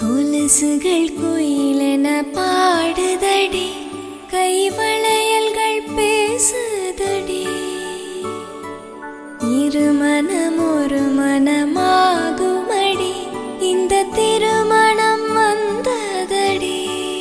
கொலுசுகள் குயிலென பாடுதடி கைவளையல்கள் பேசுதடி இருமனம் ஒரு மனமாகுமடி இந்த திருமணம் வந்ததடி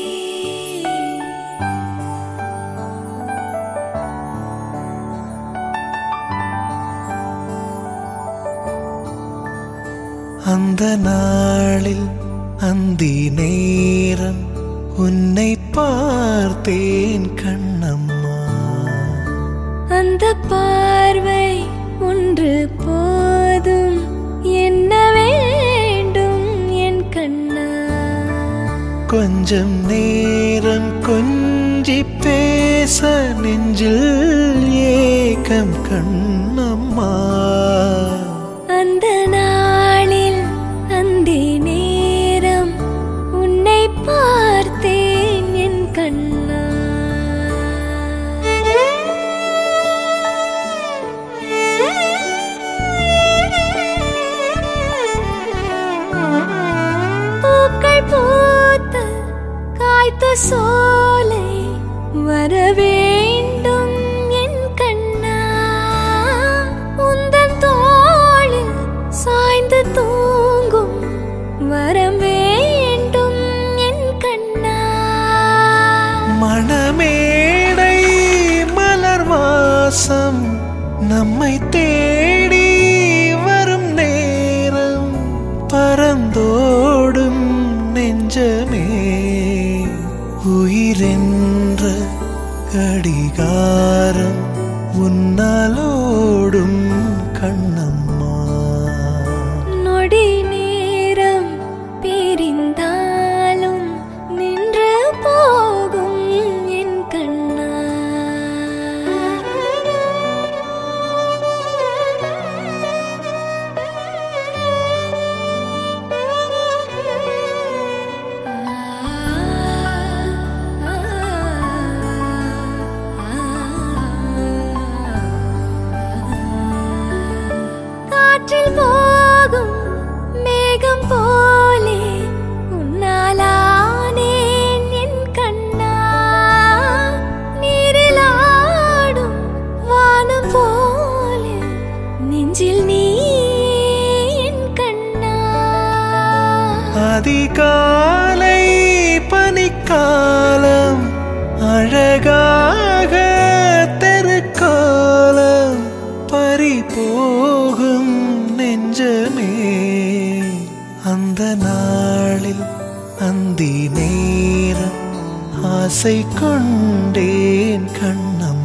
அந்த நாளில் அந்தி நேரம் உன்னை பார்த்தேன் கண்ணம்மா அந்த பார்வை ஒன்று போதும் என்ன வேண்டும் என் கண்ணா கொஞ்சம் நேரம் கொஞ்சி பேச நெஞ்சில் ஏக்கம் கண்ணம்மா அந்த நாளில் அந்தி நேரம் உன்னை பார்த்தேன் என் கண்ணா பூக்கள் பூத்த காய்த்த சோலை வர வேண்டும் என் கண்ணா உந்தன் தோளில் சாய்ந்து தூங்கும் வரம் வேண்டும் என் கண்ணா மணமேடை மலர் வாசம் நம்மை தேடி வரும் நேரம் பறந்தோடும் நெஞ்சமே உயிரென்ற கடிகாரம் உன்னாலோடும் கண்ணம்மா நொடி நேரம் பிரிந்தாலும் நின்று போகும் என் கண்ணா காற்றில் போகும் மேகம் போலே உன்னாலானேன் என் கண்ணா நீரில் ஆடும் வானம் போலே நெஞ்சில் நீ என் கண்ணா அதிகாலை பனிக்காலம் அழகாக தெருக்காலம் பறிபோகும் நெஞ்சமே அந்த நாளில் அந்தி நேரம் ஆசை கொண்டேன் கண்ணம்